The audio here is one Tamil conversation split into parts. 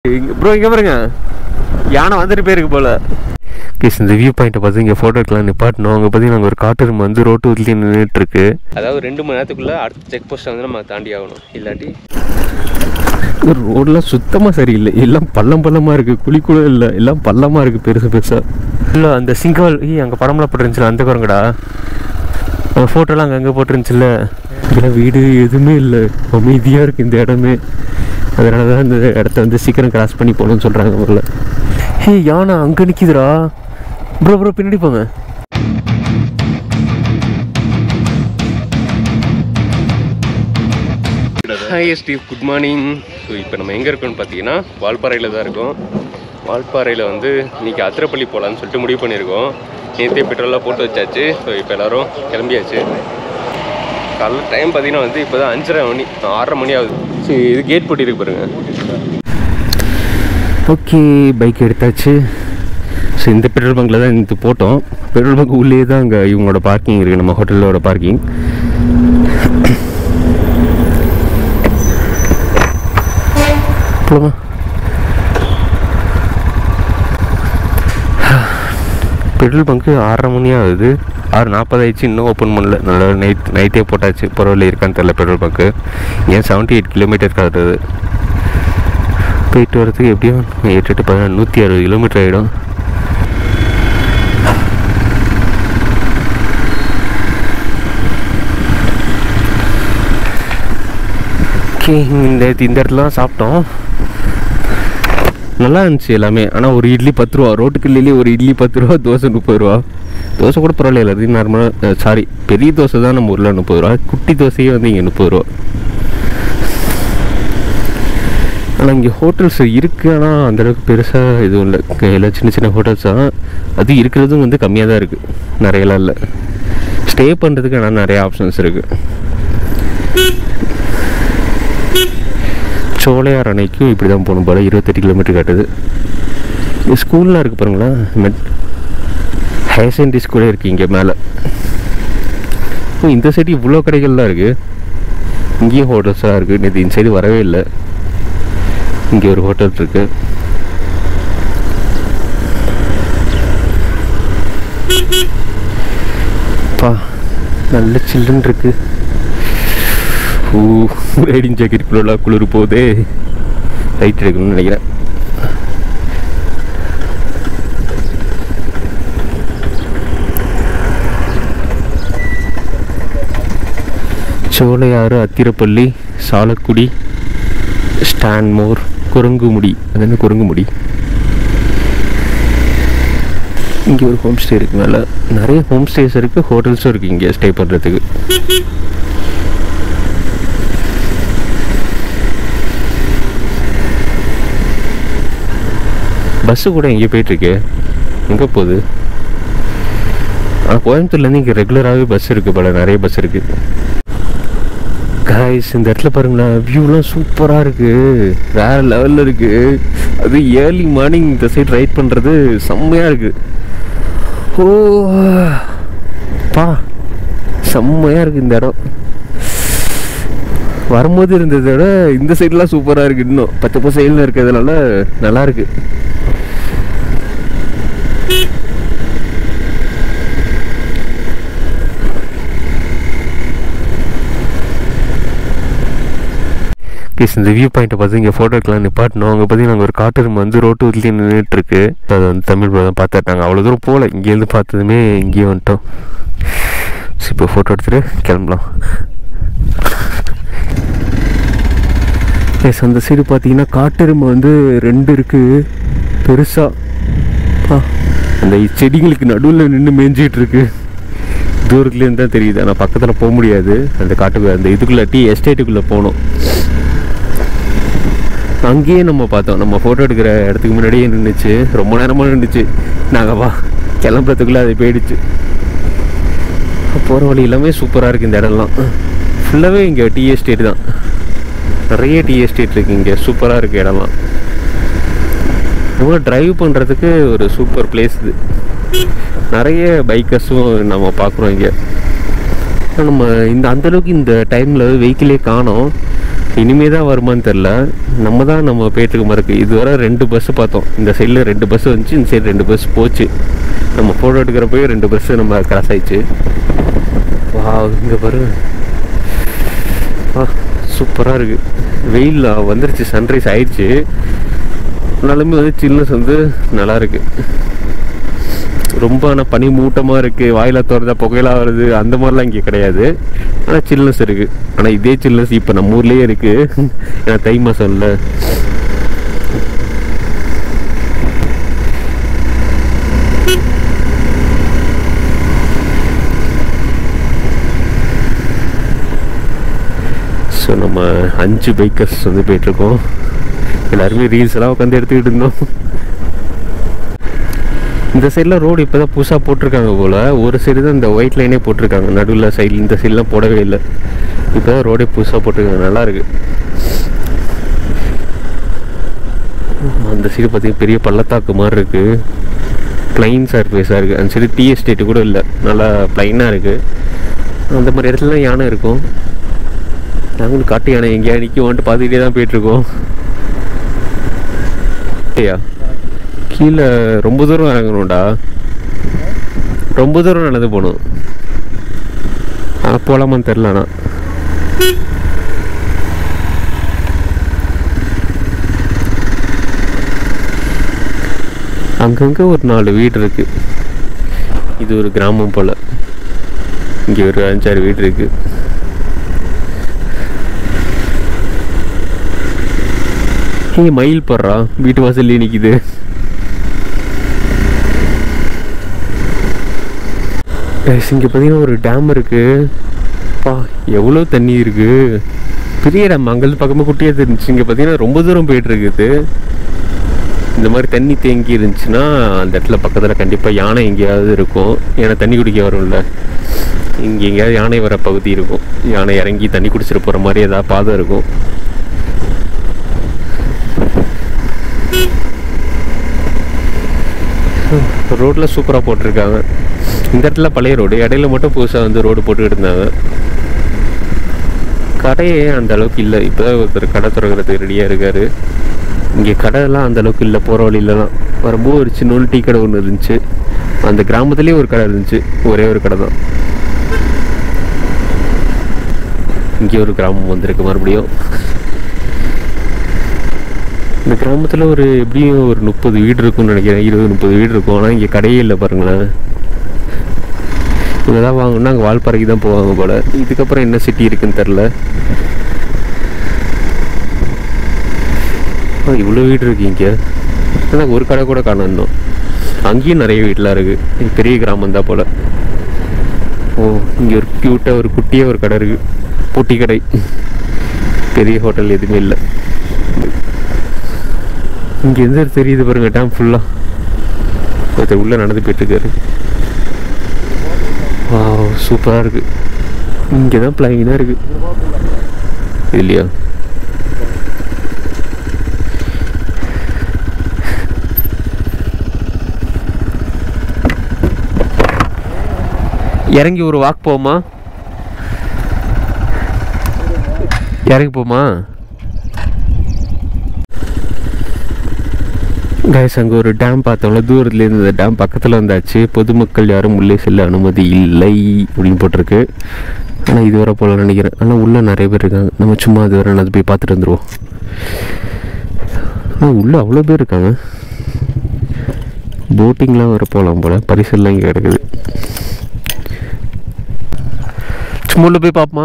ப்ரோ இங்கே பாருங்க யானை வந்துட்டு போயிருக்கு போல கேஸ் இந்த வியூ பாயிண்ட்டை பார்த்து இங்கே ஃபோட்டோ எடுக்கலாம் நிப்பாட்டணும் அங்கே பார்த்தீங்கன்னா ஒரு காட்டெருமை வந்து ரோட்டு ஊர்லேயே நின்றுட்டு இருக்கு அதாவது ரெண்டு மணி நேரத்துக்குள்ளே அடுத்த செக் போஸ்ட்டை வந்து நம்ம தாண்டி ஆகணும் இல்லாட்டி ரோடெலாம் சுத்தமாக சரியில்லை எல்லாம் பள்ளம் பள்ளமாக இருக்குது குழி கூட இல்லை எல்லாம் பள்ளமாக இருக்குது பெருசு பெருசாக இல்லை அந்த சிங்கால் ஈ அங்கே படம்லாம் போட்டுருந்துச்சுல அந்த குரங்கடா அந்த ஃபோட்டோலாம் அங்கே அங்கே போட்டுருந்துச்சுல்ல இதெல்லாம் வீடு எதுவுமே இல்லை அமைதியாக இருக்குது இந்த இடமே அதனால தான் இந்த இடத்த வந்து சீக்கிரம் கிராஸ் பண்ணி போகணும்னு சொல்கிறாங்க முதல்ல ஹே யானை அங்கே நிற்கிதுடா ப்ரோ ப்ரோ பின்னாடி போங்க hi Steve good morning so இப்போ நம்ம எங்கே இருக்கோம்னு பார்த்தீங்கன்னா வால்பாறையில் தான் இருக்கோம் வால்பாறையில் வந்து இன்றைக்கி அதிரப்பள்ளி போகலான்னு சொல்லிட்டு முடிவு பண்ணியிருக்கோம் நேற்றே பெட்ரோலாக போட்டு வச்சாச்சு ஸோ இப்போ எல்லோரும் கிளம்பியாச்சு காலைல டைம் பார்த்தீங்கன்னா வந்து இப்போ தான் அஞ்சரை மணி ஆறரை மணி ஆகுது சரி இது கேட் போட்டிருக்கு பாருங்க ஓகே பைக் எடுத்தாச்சு ஸோ இந்த பெட்ரோல் பங்க்கில் தான் இது போட்டோம் பெட்ரோல் பங்க் உள்ளே தான் அங்கே இவங்களோட பார்க்கிங் இருக்குது நம்ம ஹோட்டலோட பார்க்கிங் போலாமா பெட்ரோல் பங்க்கு ஆறரை மணி ஆகுது ஆறு நாற்பது ஆயிடுச்சு இன்னும் ஓப்பன் பண்ணல நல்லா நைட் நைட்டே போட்டாச்சு பரவாயில்ல இருக்கான்னு தெரில பெட்ரோல் பங்க்கு ஏன் செவன்ட்டி எயிட் கிலோமீட்டர் காட்டுறது போயிட்டு வரதுக்கு எப்படியும் எட்டு எட்டு பதினாறு நூற்றி அறுபது கிலோமீட்டர் ஆகிடும் ஓகே இந்த இந்த இடத்துல தான் சாப்பிட்டோம் நல்லா இருந்துச்சு எல்லாமே ஆனால் ஒரு இட்லி பத்து ரூபா ரோட்டுக்கு இல்லையே ஒரு இட்லி பத்து ரூபா தோசை முப்பது ரூபா தோசை கூட பரவாயில்ல அது நார்மலாக சாரி பெரிய தோசை தான் நம்ம ஊரில் முப்பது ரூபா குட்டி தோசையே வந்து இங்கே முப்பது ரூபா ஆனால் இங்கே ஹோட்டல்ஸ் இருக்குது ஆனால் அந்தளவுக்கு பெருசாக எதுவும் இல்லை எல்லாம் சின்ன சின்ன ஹோட்டல்ஸ் தான் அது இருக்கிறதும் வந்து கம்மியாக தான் இருக்குது நிறையலாம் இல்லை ஸ்டே பண்ணுறதுக்கு ஆனால் நிறைய ஆப்ஷன்ஸ் இருக்குது சோலையார் அணைக்கும் இப்படி தான் போகணும் போல் இருபத்தெட்டு கிலோமீட்டர் காட்டுது இது ஸ்கூல்லாம் இருக்குது பாருங்களேன் மெட் ஹையர் செகண்டரி ஸ்கூலே இருக்குது இங்கே மேலே ஓ இந்த சைடு இவ்வளோ கடைகள்லாம் இருக்குது இங்கேயும் ஹோட்டல்ஸாக இருக்குது நேற்று இந்த சைடு வரவே இல்லை இங்கே ஒரு ஹோட்டல் இருக்கு பா நல்ல சில்லுன்னு இருக்கு ஓ ரைடிங் ஜாக்கெட்டுக்குள்ள குளிர் போதே லைட் எடுக்கணும்னு நினைக்கிறேன் சோலையாறு அத்திரப்பள்ளி சாலக்குடி ஸ்டான்மோர் குரங்குமுடி அது என்ன குரங்குமுடி இங்கே ஒரு ஹோம் ஸ்டே இருக்கு மேலே நிறைய ஹோம் ஸ்டேஸ் இருக்குது ஹோட்டல்ஸும் இருக்குது இங்கே ஸ்டே பண்ணுறதுக்கு பஸ்ஸு கூட எங்கேயோ போயிட்டுருக்கு எங்கே போகுது ஆனால் கோயம்புத்தூர்லேருந்து இங்கே ரெகுலராகவே பஸ் இருக்குது போல நிறைய பஸ் இருக்குது காய்ஸ் இந்த இடத்துல பாருங்களேன் வியூலாம் சூப்பராக இருக்குது வேறு லெவலில் இருக்குது அது ஏர்லி மார்னிங் இந்த சைடு ரைட் பண்ணுறது செம்மையாக இருக்குது ஓ பா செம்மையாக இருக்குது இந்த இடம் வரும்போது இருந்ததை விட இந்த சைட்லாம் சூப்பராக இருக்குது இன்னும் பச்சை பசையில் இருக்கிறதுனால நல்லா இருக்கு ப்ளீஸ் இந்த வியூ பாயிண்ட்டை பார்த்து இங்கே ஃபோட்டோ எடுக்கலாம் நிப்பாட்டணும் அங்கே பார்த்தீங்கன்னா அங்கே ஒரு காட்டெருமை வந்து ரோட்டு ஊர்லேயே நின்றுட்டு இருக்கு அதை வந்து தமிழ் படம் பார்த்துட்டாங்க அவ்வளோ தூரம் போகல இங்கேருந்து பார்த்ததுமே இங்கேயே வந்துட்டோம் சரி இப்போ ஃபோட்டோ எடுத்துகிட்டு கிளம்பலாம் எஸ் அந்த சைடு பார்த்தீங்கன்னா காட்டெருமை வந்து ரெண்டு இருக்குது பெருசாக அந்த செடிங்களுக்கு நடுவில் நின்று மேய்ஞ்சிட்டு இருக்கு தூரத்துலேருந்து தான் தெரியுது ஆனால் பக்கத்தில் போக முடியாது அந்த காட்டுக்கு அந்த இதுக்குள்ளே டீ எஸ்டேட்டுக்குள்ளே போகணும் அங்கேயே நம்ம பார்த்தோம் நம்ம ஃபோட்டோ எடுக்கிற இடத்துக்கு முன்னாடியே நின்றுச்சு ரொம்ப நேரமாக நின்றுச்சு நாங்கள் வா கிளம்புறதுக்குள்ளே அது போயிடுச்சு போகிற வழி எல்லாமே சூப்பராக இருக்குது இந்த இடம்லாம் ஃபுல்லாகவே இங்கே டீ எஸ்டேட் தான் நிறைய டீ எஸ்டேட் இருக்குது இங்கே சூப்பராக இருக்குது இடம்லாம் ரொம்ப ட்ரைவ் பண்ணுறதுக்கு ஒரு சூப்பர் பிளேஸ் இது நிறைய பைக்கர்ஸும் நம்ம பார்க்குறோம் இங்கே நம்ம இந்த அந்தளவுக்கு இந்த டைமில் வெஹிக்கிளே காணோம் இனிமே தான் வருமான்னு தெரில நம்ம தான் நம்ம போயிட்டு இருக்க மாதிரி இருக்குது இதுவரை ரெண்டு பஸ்ஸு பார்த்தோம் இந்த சைடில் ரெண்டு பஸ் வந்துச்சு இந்த சைடு ரெண்டு பஸ் போச்சு நம்ம ஃபோட்டோ எடுக்கிறப்பயே ரெண்டு பஸ்ஸு நம்ம கிராஸ் ஆயிடுச்சு வா இங்கே பாரு வா சூப்பராக இருக்குது வெயில் வந்துருச்சு சன்ரைஸ் ஆயிடுச்சு ஆனாலுமே வந்து சில்னஸ் வந்து நல்லா இருக்கு ரொம்ப ஆனால் பனி மூட்டமாக இருக்குது வாயில திறந்தா புகையெல்லாம் வருது அந்த மாதிரிலாம் இங்கே கிடையாது ஆனால் சில்னஸ் இருக்குது ஆனால் இதே சில்னஸ் இப்போ நம்ம ஊர்லேயே இருக்குது ஏன்னா தை மாதம் இல்லை ஸோ நம்ம அஞ்சு பைக்கர்ஸ் வந்து போயிட்டுருக்கோம் எல்லாருமே ரீல்ஸ் எல்லாம் உட்காந்து எடுத்துக்கிட்டு இருந்தோம் இந்த சைடில் ரோடு இப்போ தான் புதுசாக போட்டிருக்காங்க போல் ஒரு சைடு தான் இந்த ஒயிட் லைனே போட்டிருக்காங்க நடுவில் சைடில் இந்த சைட்லாம் போடவே இல்லை இப்போ தான் ரோடே புதுசாக போட்டிருக்காங்க நல்லா இருக்கு அந்த சைடு பார்த்தீங்கன்னா பெரிய பள்ளத்தாக்கு மாதிரி இருக்குது பிளைன் சர்ஃபேஸாக இருக்குது அந்த சைடு டீ எஸ்டேட்டு கூட இல்லை நல்லா பிளைனாக இருக்குது அந்த மாதிரி இடத்துலலாம் யானை இருக்கும் நாங்களும் காட்டு யானை எங்கேயா நிற்குவான்ட்டு பார்த்துக்கிட்டே தான் போயிட்டுருக்கோம் ஐயா கீழே ரொம்ப தூரம் இறங்கணும்டா ரொம்ப தூரம் நடந்து போகணும் ஆனால் போகலாமான்னு தெரில ஆனால் அங்கங்கே ஒரு நாலு வீடு இருக்கு இது ஒரு கிராமம் போல் இங்கே ஒரு அஞ்சாறு வீடு இருக்கு இங்கே மயில் போடுறா வீட்டு வாசல்லே நிற்கிது இங்கே பார்த்தீங்கன்னா ஒரு டேம் இருக்கு பா எவ்வளோ தண்ணி இருக்கு பெரிய டேம் அங்கேருந்து பக்கமாக குட்டியாக தெரிஞ்சுச்சு இங்கே பார்த்தீங்கன்னா ரொம்ப தூரம் போயிட்டு இருக்குது இந்த மாதிரி தண்ணி தேங்கி இருந்துச்சுன்னா அந்த இடத்துல பக்கத்தில் கண்டிப்பாக யானை எங்கேயாவது இருக்கும் ஏன்னா தண்ணி குடிக்க வரும்ல இங்கே எங்கேயாவது யானை வர பகுதி இருக்கும் யானை இறங்கி தண்ணி குடிச்சிட்டு போகிற மாதிரி ஏதாவது பாதை இருக்கும் ரோட்டில் சூப்பராக போட்டிருக்காங்க இந்த இடத்துல பழைய ரோடு இடையில மட்டும் புதுசாக வந்து ரோடு போட்டுக்கிட்டு இருந்தாங்க கடையே அந்த அளவுக்கு இல்லை இப்போ ஒருத்தர் கடை திறக்கிறதுக்கு ரெடியாக இருக்காரு இங்கே கடைலாம் அந்த அளவுக்கு இல்லை போகிற வழியிலலாம் வரும்போது ஒரு சின்ன டீ கடை ஒன்று இருந்துச்சு அந்த கிராமத்துலேயே ஒரு கடை இருந்துச்சு ஒரே ஒரு கடை தான் இங்கே ஒரு கிராமம் வந்திருக்கு மறுபடியும் இந்த கிராமத்தில் ஒரு எப்படியும் ஒரு முப்பது வீடு இருக்கும்னு நினைக்கிறேன் இருபது முப்பது வீடு இருக்கும் ஆனால் இங்கே கடையே இல்லை பாருங்களேன் இங்கே தான் வாங்கணும்னா அங்கே வால்பாறைக்கு தான் போவாங்க போல் இதுக்கப்புறம் என்ன சிட்டி இருக்குன்னு தெரில ஆ இவ்வளோ வீடு இருக்கு இங்கே ஆனால் ஒரு கடை கூட காணும் இன்னும் அங்கேயும் நிறைய வீடெலாம் இருக்குது இது பெரிய கிராமம் தான் போல் ஓ இங்கே ஒரு க்யூட்டாக ஒரு குட்டியாக ஒரு கடை இருக்குது பூட்டி கடை பெரிய ஹோட்டல் எதுவுமே இல்லை இங்கே எந்த தெரியுது பாருங்க டேம் ஃபுல்லாக ஒருத்தர் உள்ளே நடந்து போயிட்டுருக்காரு வா சூப்பராக இருக்குது இங்கே தான் பிளாங்கினாக இருக்குது இல்லையா இறங்கி ஒரு வாக் போமா இறங்கி போமா கைஸ் அங்கே ஒரு டேம் பார்த்தோம்ல தூரத்துல இருந்து இந்த டேம் பக்கத்தில் வந்தாச்சு பொதுமக்கள் யாரும் உள்ளே செல்ல அனுமதி இல்லை அப்படின்னு போட்டிருக்கு ஆனால் இதுவரை போல நினைக்கிறேன் ஆனால் உள்ளே நிறைய பேர் இருக்காங்க நம்ம சும்மா அது வரை அது போய் பார்த்துட்டு வந்துடுவோம் ஆனால் உள்ளே அவ்வளோ பேர் இருக்காங்க போட்டிங்லாம் வர போகலாம் போல் பரிசெல்லாம் இங்கே கிடக்குது சும்மா உள்ள போய் பார்ப்போமா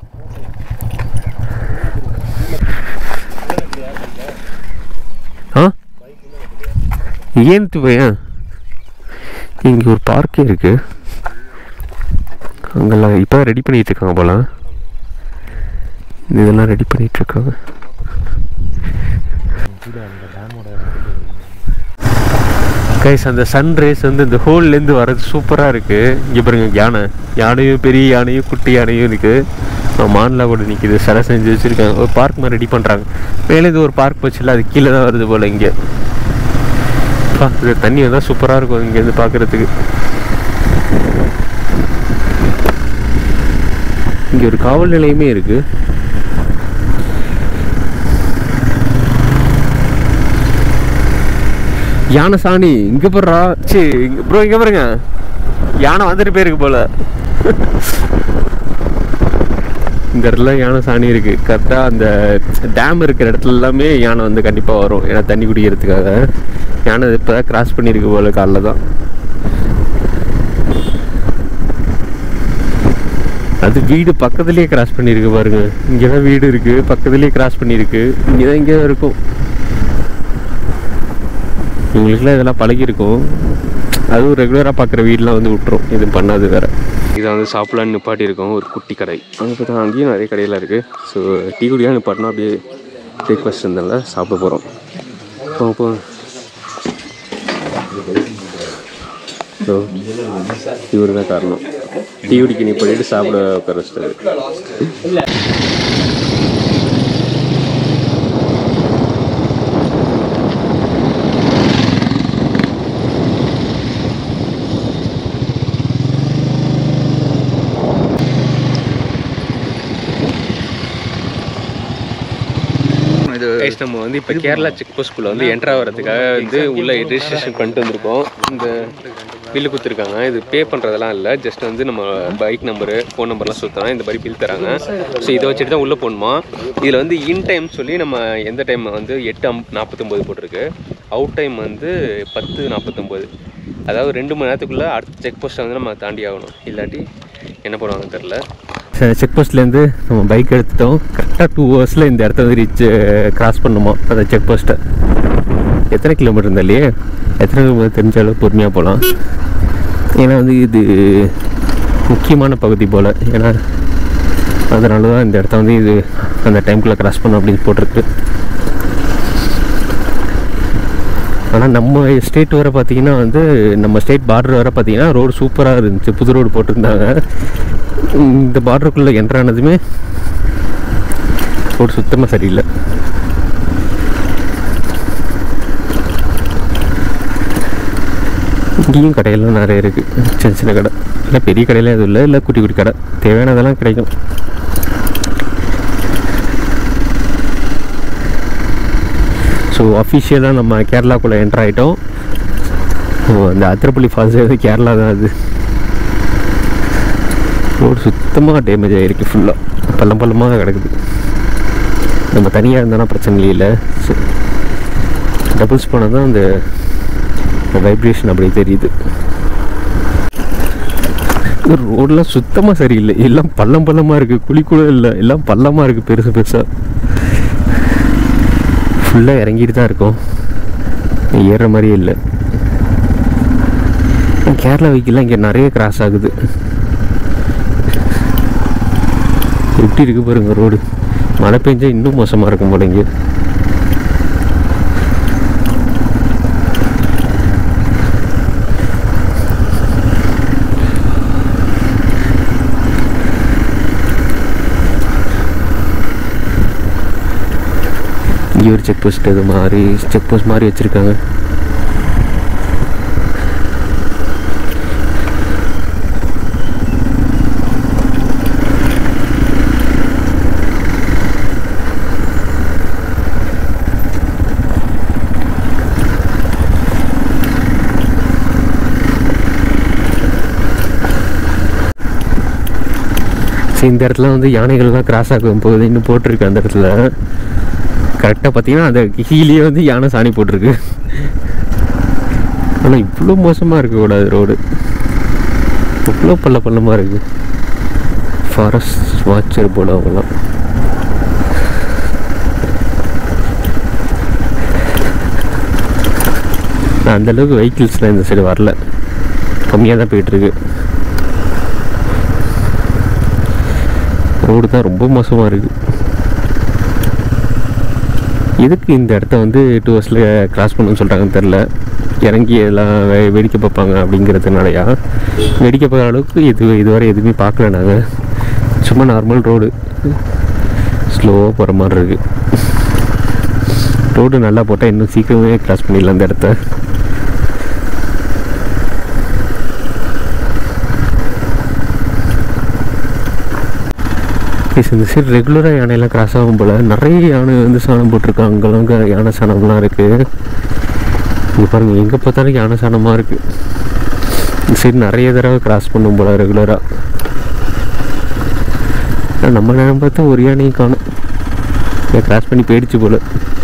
ஆ ஏன் பையன் இங்கே ஒரு பார்க்கே இருக்கு அங்கெல்லாம் இப்போ ரெடி பண்ணிட்டு இருக்காங்க போல இதெல்லாம் ரெடி பண்ணிட்டு இருக்காங்க கைஸ் அந்த சன்ரைஸ் வந்து இந்த ஹோல்லேருந்து வர்றது சூப்பராக இருக்குது இங்கே பாருங்க யானை யானையும் பெரிய யானையும் குட்டி யானையும் இருக்குது மான்லாம் கூட நிற்கிது சிலை செஞ்சு வச்சுருக்காங்க ஒரு பார்க் மாதிரி ரெடி பண்ணுறாங்க மேலேருந்து ஒரு பார்க் வச்சுல அது கீழே தான் வருது போல் இங்கே பா இது தண்ணி வந்தால் சூப்பராக இருக்கும் இங்கேருந்து பார்க்குறதுக்கு இங்கே ஒரு காவல் நிலையமே இருக்குது யானை சாணி இங்கே போடுறா சி ப்ரோ இங்கே பாருங்க யானை வந்துட்டு போயிருக்கு போல இந்த இடத்துல யானை சாணி இருக்கு கரெக்டாக அந்த டேம் இருக்கிற இடத்துல எல்லாமே யானை வந்து கண்டிப்பாக வரும் ஏன்னா தண்ணி குடிக்கிறதுக்காக யானை இப்போ தான் கிராஸ் பண்ணியிருக்கு போல காலைல தான் அது வீடு பக்கத்துலேயே கிராஸ் பண்ணியிருக்கு பாருங்க இங்கே தான் வீடு இருக்கு பக்கத்துலேயே கிராஸ் பண்ணியிருக்கு இங்கே தான் இங்கே இருக்கும் இவங்களுக்குலாம் இதெல்லாம் பழகிருக்கும் அதுவும் ரெகுலராக பார்க்குற வீடெலாம் வந்து விட்டுரும் இது பண்ணாது வேற இதை வந்து சாப்பிடலான்னு நிப்பாட்டி இருக்கோம் ஒரு குட்டி கடை அங்கே பார்த்தா அங்கேயும் நிறைய கடையெல்லாம் இருக்குது ஸோ டீ குடியாக நிப்பாட்டினா அப்படியே பிரேக்ஃபாஸ்ட் இருந்தால சாப்பிட போகிறோம் போங்க போங்க ஸோ இவர் தான் காரணம் டீ குடிக்க நீ பண்ணிட்டு சாப்பிட உட்கார வச்சிட்டாரு இது கைஸ் நம்ம வந்து இப்போ கேரளா செக் போஸ்ட்குள்ளே வந்து என்ட்ரா ஆகிறதுக்காக வந்து உள்ள ரெஜிஸ்ட்ரேஷன் பண்ணிட்டு வந்திருக்கோம் இந்த பில்லு கொடுத்துருக்காங்க இது பே பண்ணுறதெல்லாம் இல்லை ஜஸ்ட் வந்து நம்ம பைக் நம்பரு ஃபோன் நம்பர்லாம் சுற்றலாம் இந்த மாதிரி பில் தராங்க ஸோ இதை வச்சுட்டு தான் உள்ளே போகணுமா இதில் வந்து இன் டைம் சொல்லி நம்ம எந்த டைம் வந்து எட்டு அம் நாற்பத்தொம்போது போட்டிருக்கு அவுட் டைம் வந்து பத்து நாற்பத்தொம்போது அதாவது ரெண்டு மணி நேரத்துக்குள்ளே அடுத்த செக் போஸ்ட்டை வந்து நம்ம தாண்டி ஆகணும் இல்லாட்டி என்ன பண்ணுவாங்கன்னு தெரில செக் போஸ்ட்லேருந்து நம்ம பைக் எடுத்துட்டோம் கரெக்டாக டூ ஹவர்ஸில் இந்த இடத்த வந்து ரீச் கிராஸ் பண்ணுமா அந்த செக் போஸ்ட்டை எத்தனை கிலோமீட்டர் இருந்தாலே எத்தனை கிலோமீட்டர் தெரிஞ்ச அளவு பொறுமையாக போகலாம் ஏன்னா வந்து இது முக்கியமான பகுதி போல் ஏன்னா அதனால தான் இந்த இடத்த வந்து இது அந்த டைம்குள்ளே கிராஸ் பண்ணும் அப்படின்னு போட்டிருக்கு ஆனால் நம்ம ஸ்டேட் வர பார்த்தீங்கன்னா வந்து நம்ம ஸ்டேட் பார்டர் வர பார்த்தீங்கன்னா ரோடு சூப்பராக இருந்துச்சு புது ரோடு போட்டிருந்தாங்க இந்த பார்டருக்குள்ளே என்ட்ரானதுமே ரோடு சுத்தமாக சரியில்லை இங்கேயும் கடையெல்லாம் நிறைய இருக்குது சின்ன சின்ன கடை இல்லை பெரிய கடையெல்லாம் எதுவும் இல்லை இல்லை குட்டி குட்டி கடை தேவையானதெல்லாம் கிடைக்கும் ஸோ அஃபிஷியலாக நம்ம கேரளாக்குள்ளே என்ட்ரு ஆகிட்டோம் ஸோ அந்த அத்திரப்பள்ளி ஃபால்ஸ் வந்து கேரளா தான் அது ரோடு சுத்தமாக டேமேஜ் ஆகிருக்கு ஃபுல்லாக பள்ளம் பள்ளமாக கிடக்குது நம்ம தனியாக இருந்தோன்னா பிரச்சனை இல்லை டபுள்ஸ் போனால் தான் அந்த வைப்ரேஷன் அப்படி தெரியுது ரோடெலாம் சுத்தமாக சரியில்லை எல்லாம் பள்ளம் பள்ளமாக இருக்குது குழி கூட இல்லை எல்லாம் பள்ளமாக இருக்குது பெருசு பெருசாக ஃபுல்லாக இறங்கிட்டு தான் இருக்கும் ஏறுற மாதிரியே இல்லை கேரளா வெஹிக்கிள்லாம் இங்கே நிறைய கிராஸ் ஆகுது எப்படி இருக்கு பாருங்க ரோடு மழை பெஞ்சா இன்னும் மோசமாக இருக்கும் போல இங்கே இங்கே ஒரு செக் போஸ்ட் இது மாதிரி செக் போஸ்ட் மாதிரி வச்சுருக்காங்க சரி இந்த இடத்துல வந்து யானைகள்லாம் கிராஸ் ஆகும் போகுது இன்னும் போட்டிருக்கு அந்த இடத்துல கரெக்டாக பார்த்தீங்கன்னா அந்த கீழே வந்து யானை சாணி போட்டிருக்கு ஆனால் இவ்வளோ மோசமாக இருக்கக்கூடாது ரோடு இவ்வளோ பள்ள பள்ளமாக இருக்குது ஃபாரஸ்ட் வாட்சர் போல அவங்களாம் நான் அந்தளவுக்கு வெஹிக்கிள்ஸ்லாம் இந்த சைடு வரல கம்மியாக தான் போயிட்டுருக்கு ரோடு தான் ரொம்ப மோசமாக இருக்குது எதுக்கு இந்த இடத்த வந்து டூ ஹவர்ஸில் கிராஸ் பண்ணணும்னு சொல்கிறாங்கன்னு தெரில இறங்கி எல்லாம் வே- வேடிக்கை பார்ப்பாங்க அப்படிங்கிறதுனாலயா வேடிக்கை பார்க்குற அளவுக்கு இது இதுவரை எதுவுமே பார்க்கல நாங்கள் சும்மா நார்மல் ரோடு ஸ்லோவாக போகிற மாதிரி இருக்குது ரோடு நல்லா போட்டால் இன்னும் சீக்கிரமே கிராஸ் பண்ணிடலாம் அந்த இடத்த Guys, இந்த சைடு ரெகுலராக யானையெல்லாம் கிராஸ் ஆகும் போல் நிறைய யானை வந்து சாணம் போட்டிருக்காங்க அங்கெல்லாம் க- யானை சாணம்லாம் இருக்குது இங்கே பாருங்கள் எங்கே பார்த்தாலும் யானை சாணமாக இருக்குது இந்த சைடு நிறைய தடவை கிராஸ் பண்ணும் போல ரெகுலராக நம்ம நேரம் பார்த்தா ஒரு யானையும் காணும் கிராஸ் பண்ணி போயிடுச்சு போல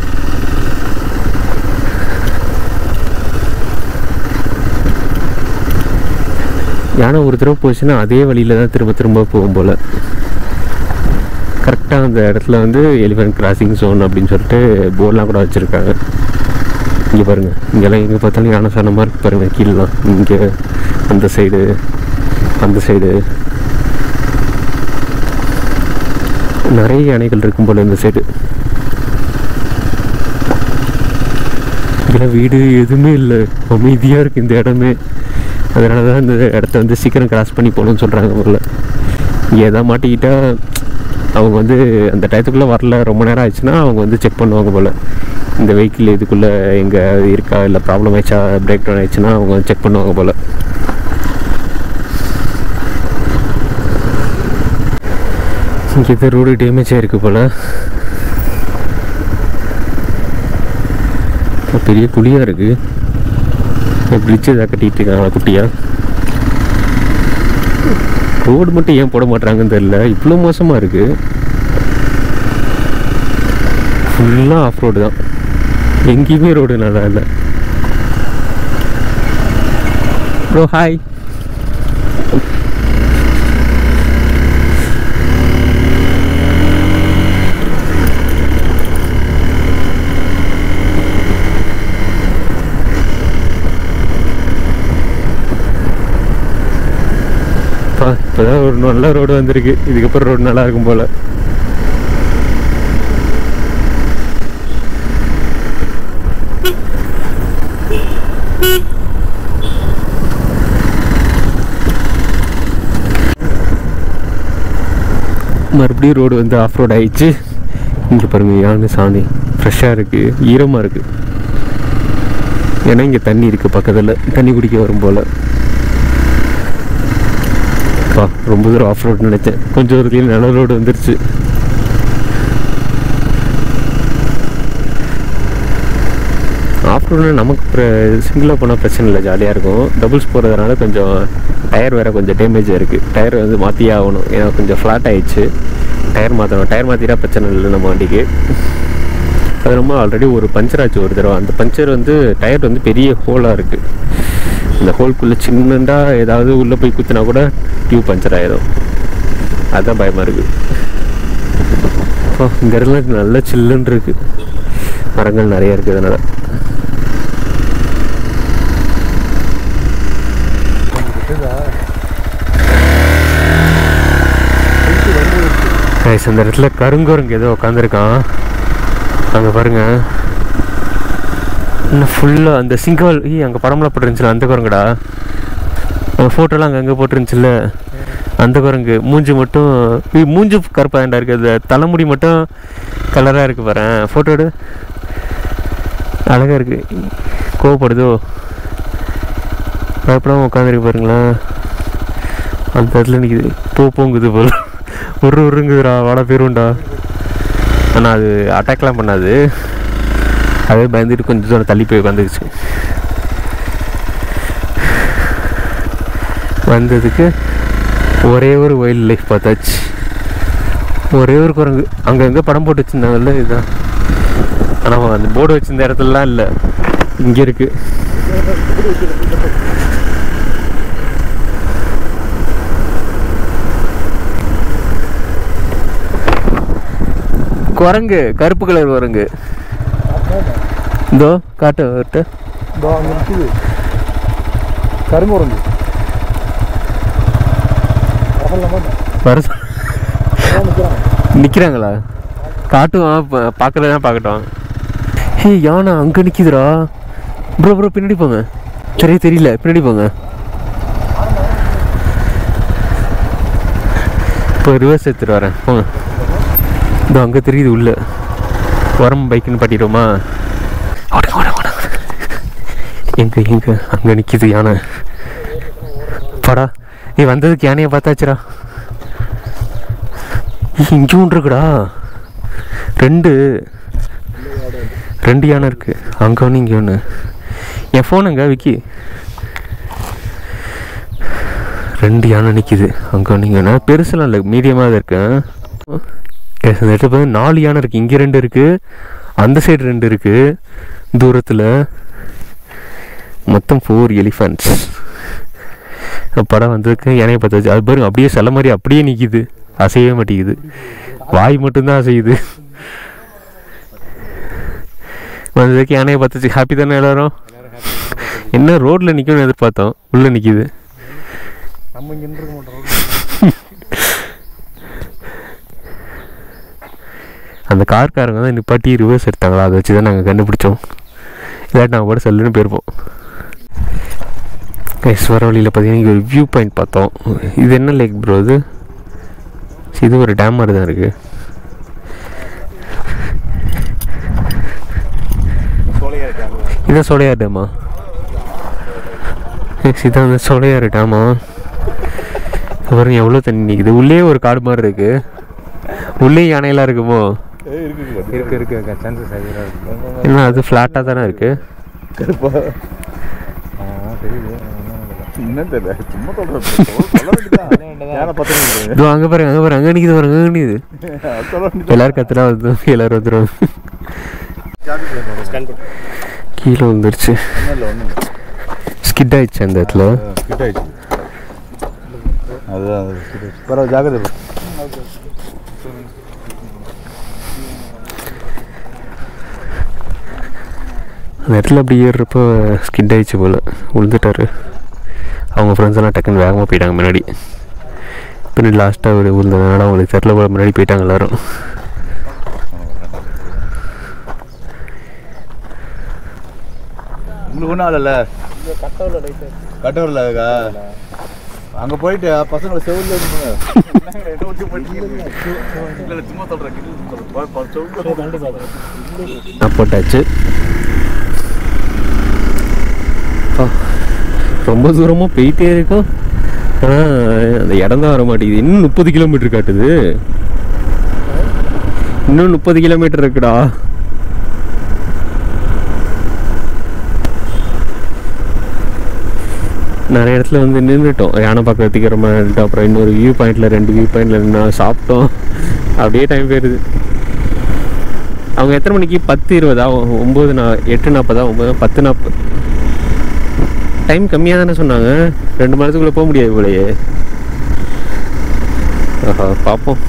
யானை ஒரு தடவை போச்சுன்னா அதே வழியில் தான் திரும்ப திரும்ப போகும் போல் கரெக்டாக அந்த இடத்துல வந்து எலிஃபென்ட் கிராசிங் ஜோன் அப்படின்னு சொல்லிட்டு போர்டெலாம் கூட வச்சுருக்காங்க இங்கே பாருங்கள் இங்கெல்லாம் எங்கே பார்த்தாலும் யானை சாணமாக இருக்குது பாருங்கள் கீழலாம் இங்கே அந்த சைடு அந்த சைடு நிறைய யானைகள் இருக்கும் போல் இந்த சைடு இதெல்லாம் வீடு எதுவுமே இல்லை அமைதியாக இருக்குது இந்த இடமே அதனால தான் இந்த இடத்த வந்து சீக்கிரம் கிராஸ் பண்ணி போகணும்னு சொல்கிறாங்க போல இங்கே எதாவது மாட்டிக்கிட்டா அவங்க வந்து அந்த டயத்துக்குள்ளே வரல ரொம்ப நேரம் ஆயிடுச்சுன்னா அவங்க வந்து செக் பண்ணுவாங்க போல் இந்த வெஹிக்கிள் இதுக்குள்ளே எங்கே இருக்கா இல்லை ப்ராப்ளம் ஆயிடுச்சா பிரேக் டவுன் ஆயிடுச்சுன்னா அவங்க செக் பண்ணுவாங்க போல் இங்கே இது ரோடு டேமேஜ் ஆகிருக்கு போல் பெரிய குழியாக இருக்குது பிரிட்ஜ் ஏதாவது கட்டிகிட்டு இருக்காங்களா குட்டியா ரோடு மட்டும் ஏன் போட மாட்டாங்கன்னு தெரியல இவ்வளோ மோசமாக இருக்குது ஃபுல்லாக ஆஃப் ரோடு தான் எங்கேயுமே ரோடு நல்லா இல்லை ப்ரோ ஹாய் இப்போ இப்போதான் ஒரு நல்ல ரோடு வந்திருக்கு இதுக்கப்புறம் ரோடு நல்லா இருக்கும் போல் மறுபடியும் ரோடு வந்து ஆஃப் ரோடு ஆயிடுச்சு இங்கே பாருங்க யானை சாணி ஃப்ரெஷ்ஷாக இருக்குது ஈரமாக இருக்குது ஏன்னா இங்கே தண்ணி இருக்குது பக்கத்தில் தண்ணி குடிக்க வரும் போல் அப்பா ரொம்ப தூரம் ஆஃப் ரோடு நினைச்சேன் கொஞ்சம் தூரத்துலேயே நல்ல ரோடு வந்துருச்சு ஆஃப் ரோடு நமக்கு சிங்கிளாக போனால் பிரச்சனை இல்லை ஜாலியாக இருக்கும் டபுள்ஸ் போகிறதுனால கொஞ்சம் டயர் வேறு கொஞ்சம் டேமேஜாக இருக்குது டயர் வந்து மாற்றியே ஆகணும் ஏன்னா கொஞ்சம் ஃப்ளாட் ஆயிடுச்சு டயர் மாற்றணும் டயர் மாற்றிட்டா பிரச்சனை இல்லை நம்ம வண்டிக்கு அது ரொம்ப ஆல்ரெடி ஒரு பஞ்சர் ஆச்சு ஒரு தடவை அந்த பஞ்சர் வந்து டயர் வந்து பெரிய ஹோலாக இருக்குது இந்த ஹோல்குள்ளே சின்னண்டா ஏதாவது உள்ளே போய் குத்தினா கூட டியூப் பஞ்சர் ஆயிடும் அதுதான் பயமாக இருக்குது ஓ இங்கே இருக்கலாம் நல்ல சில்லுன்னு இருக்கு மரங்கள் நிறைய இருக்குது அதனால் கைஸ் அந்த இடத்துல கருங்குரங்கு ஏதோ உட்காந்துருக்கான் அங்கே பாருங்க இன்னும் ஃபுல்லாக அந்த சிங்கவால் ஈ அங்கே படம்லாம் போட்டுருந்துச்சுல அந்த குரங்குடா அந்த ஃபோட்டோலாம் அங்கே அங்கே போட்டுருந்துச்சுல்ல அந்த குரங்கு மூஞ்சி மட்டும் ஈ மூஞ்சி கருப்பாண்டா இருக்குது அந்த தலைமுடி மட்டும் கலராக இருக்குது பாரு ஃபோட்டோ எடு அழகாக இருக்குது கோவப்படுதோ பயப்படாமல் உட்காந்துருக்கு பாருங்களேன் அந்த இடத்துல நிற்கிது போ போங்குது போல் ஒரு உருங்குதுடா வாடா பேருண்டா ஆனால் அது அட்டாக்லாம் பண்ணாது அதே பயந்துட்டு கொஞ்சம் தூரம் தள்ளி போய் வந்துருச்சு வந்ததுக்கு ஒரே ஒரு வைல்ட் லைஃப் பார்த்தாச்சு ஒரே ஒரு குரங்கு அங்கங்கே படம் போட்டு வச்சுருந்தாங்கல்ல இதுதான் ஆனால் அந்த போர்டு வச்சிருந்த இடத்துலலாம் இல்லை இங்கே இருக்குது குரங்கு கருப்பு கலர் குரங்கு இதோ காட்டு அவர்கிட்ட இதோ அங்கே நிற்குது கருங்குரங்கு வரல மாட்டேன் வர நிற்கிறான் நிற்கிறாங்களா காட்டும் பார்க்கறதா பார்க்கட்டும் ஹே யானை அங்கே நிற்கிதுடா ப்ரோ ப்ரோ பின்னாடி போங்க சரியா தெரியல பின்னாடி போங்க இப்போ ரிவர்ஸ் எடுத்துட்டு வரேன் போங்க இதோ அங்கே தெரியுது உள்ள உரம் பைக்குன்னு பாட்டிடுவோமா ஓடுங்க ஓடுங்க ஓடுங்க எங்க எங்க அங்கே நிற்கிது யானை படா நீ வந்ததுக்கு யானையை பார்த்தாச்சுடா இங்கேயும் ஒன்று இருக்குடா ரெண்டு ரெண்டு யானை இருக்கு அங்கே ஒன்று இங்கே ஒன்று என் ஃபோனுங்க விக்கி ரெண்டு யானை நிற்கிது அங்கே நீங்கன்னா பெருசுலாம் இல்லை மீடியமாக தான் இருக்கேன் இந்த இடத்துல பார்த்து நாலு யானை இருக்குது இங்கே ரெண்டு இருக்குது அந்த சைடு ரெண்டு இருக்குது தூரத்தில் மொத்தம் ஃபோர் எலிஃபண்ட்ஸ் படம் வந்ததுக்கு யானையை பார்த்தாச்சு அது பாருங்க அப்படியே சில மாதிரி அப்படியே நிற்கிது அசையவே மாட்டேங்குது வாய் மட்டும்தான் அசையுது வந்ததுக்கு யானையை பார்த்தாச்சு ஹாப்பி தானே எல்லாரும் என்ன ரோட்டில் நிற்கும்னு எதிர்பார்த்தோம் உள்ளே நிற்கிது நம்ம இங்கே இருக்க மாட்டோம் அந்த கார்காரங்க தான் நிப்பாட்டி ரிவர்ஸ் எடுத்தாங்களா அதை வச்சு தான் நாங்கள் கண்டுபிடிச்சோம் இல்லாட்டி நாங்கள் கூட செல்லுன்னு போயிருப்போம் கைஸ் வர வழியில் பார்த்தீங்கன்னா இங்கே ஒரு வியூ பாயிண்ட் பார்த்தோம் இது என்ன லேக் ப்ரோ இது இது ஒரு டேம் மாதிரி தான் இருக்குது சோலையாக இருக்காங்க இதான் சோலையார் டேமா எஸ் இதான் அந்த சோலையார் டேமா பாருங்க எவ்வளோ தண்ணி நிற்குது உள்ளே ஒரு காடு மாதிரி இருக்கு உள்ளே யானையெல்லாம் இருக்குமோ இருக்கு இருக்கு இருக்கு சான்சஸ் அதிகமாக இருக்கு என்ன அது ஃப்ளாட்டாக தானே இருக்குது கருப்பா ஆ தெரியுது என்ன தெரியல சும்மா சொல்கிறேன் சொல்ல வேண்டியதான் யாரை பார்த்து இதோ அங்கே பாருங்க அங்கே பாருங்க அங்கே நிற்கிது பாருங்க அங்கே நிற்கிது சொல்ல வேண்டியது எல்லாரும் கத்துனா வந்து எல்லாரும் வந்துடும் ஸ்கேன் பண்ணு கீழே வந்துருச்சு ஒன்றும் இல்லை ஒன்றும் இல்லை ஸ்கிட் ஆயிடுச்சு அந்த இடத்துல ஃபிட் ஆயிடுச்சு அதுதான் அது skid ஆயிடுச்சு பரவாயில்ல ஜாக்கிரதை அந்த இடத்துல அப்படி ஏறுறப்போ ஸ்கிட் ஆயிடுச்சு போல் விழுந்துட்டாரு அவங்க ஃப்ரெண்ட்ஸ் எல்லாம் டக்குன்னு வேகமாக போயிட்டாங்க முன்னாடி பின்னாடி லாஸ்ட்டாக ஒரு விழுந்ததுனால அவங்களுக்கு தெரில போல முன்னாடி போயிட்டாங்க எல்லாரும் உங்களுக்கு ஒன்றும் ஆகல கட்டவரில் இருக்கா அங்கே போயிட்டு பசங்களை செவில் சும்மா சொல்கிறேன் நான் போட்டாச்சு அப்பா, ரொம்ப தூரமாக போயிட்டே இருக்கோம் ஆனால் அந்த இடம் தான் வர மாட்டேங்குது இன்னும் முப்பது கிலோமீட்டர் காட்டுது இன்னும் முப்பது கிலோமீட்டர் இருக்குடா நிறைய இடத்துல வந்து நின்றுட்டோம் யானை பார்க்க வத்திக்கிற மாதிரி இருந்துட்டு அப்புறம் இன்னொரு வியூ பாயிண்டில் ரெண்டு வியூ பாயிண்டில் நின்று சாப்பிட்டோம் அப்படியே டைம் போயிடுது அவங்க எத்தனை மணிக்கு பத்து இருபதா ஒ- ஒம்பது நா எட்டு நாற்பதா ஒம்பது பத்து நாற்பது டைம் கம்மியாக தானே சொன்னாங்க ரெண்டு மணி நேரத்துக்குள்ளே போக முடியாது போலயே ஆஹா பார்ப்போம்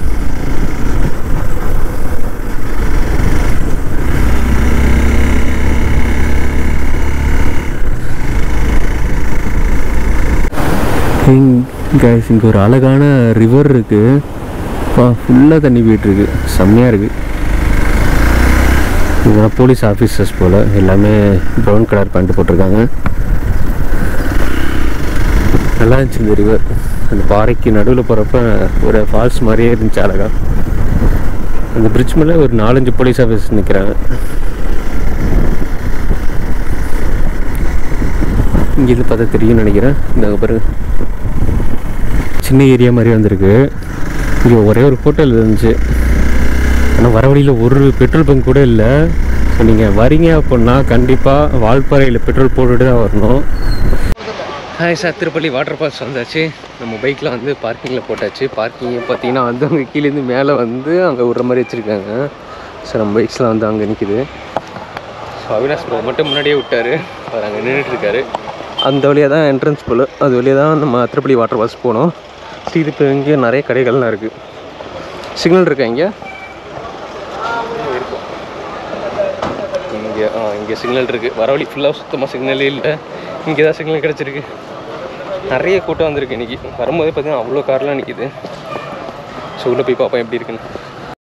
கைஸ் இங்கே ஒரு அழகான ரிவர் இருக்குது ஃபுல்லாக தண்ணி போயிட்டுருக்கு செம்மையாக இருக்குது இதெல்லாம் போலீஸ் ஆஃபீஸர்ஸ் போல் எல்லாமே ப்ரௌன் கலர் பேண்ட் போட்டிருக்காங்க நல்லா இருந்துச்சு இந்த ரிவர் அந்த பாறைக்கு நடுவில் போகிறப்ப ஒரு ஃபால்ஸ் மாதிரியே இருந்துச்சு அழகா அந்த பிரிட்ஜ் மேலே ஒரு நாலஞ்சு போலீஸ் ஆஃபீஸர்ஸ் நிற்கிறாங்க இங்கேருந்து பார்த்தா தெரியும்னு நினைக்கிறேன் இந்த பாருங்க சின்ன ஏரியா மாதிரி வந்திருக்கு இங்கே ஒரே ஒரு ஹோட்டல் இருந்துச்சு ஆனால் வர வழியில் ஒரு பெட்ரோல் பங்க் கூட இல்லை ஸோ நீங்கள் வரீங்க அப்படின்னா கண்டிப்பாக வால்பாறையில் பெட்ரோல் போட்டுட்டு தான் வரணும் hi sir Thiruppalli water falls வந்தாச்சு நம்ம பைக்கில் வந்து பார்க்கிங்கில் போட்டாச்சு பார்க்கிங் பார்த்தீங்கன்னா வந்து அங்கே கீழேருந்து மேலே வந்து அங்கே விட்ற மாதிரி வச்சுருக்காங்க ஸோ நம்ம பைக்ஸ்லாம் வந்து அங்கே நிற்கிது ஸோ அவினாஷ் ப்ரோ மட்டும் முன்னாடியே விட்டார் அவர் அங்கே நின்றுட்டுருக்காரு அந்த வழியாக தான் என்ட்ரன்ஸ் போல் அது வழியாக தான் நம்ம திருப்பள்ளி வாட்டர் ஃபால்ஸ் போனோம் ஸோ இதுக்கு இங்கே நிறைய கடைகள்லாம் இருக்குது சிக்னல் இருக்கா இங்கே இங்கே ஆ இங்கே சிக்னல் இருக்குது வர வழி ஃபுல்லாக சுத்தமாக சிக்னலே இல்லை இங்கே தான் சிக்னல் கிடச்சிருக்கு நிறைய கூட்டம் வந்திருக்கு இன்றைக்கி வரும்போதே பார்த்தீங்கன்னா அவ்வளோ கார்லாம் நிற்கிது ஸோ உள்ளே போய் பார்ப்போம் எப்படி இருக்குன்னு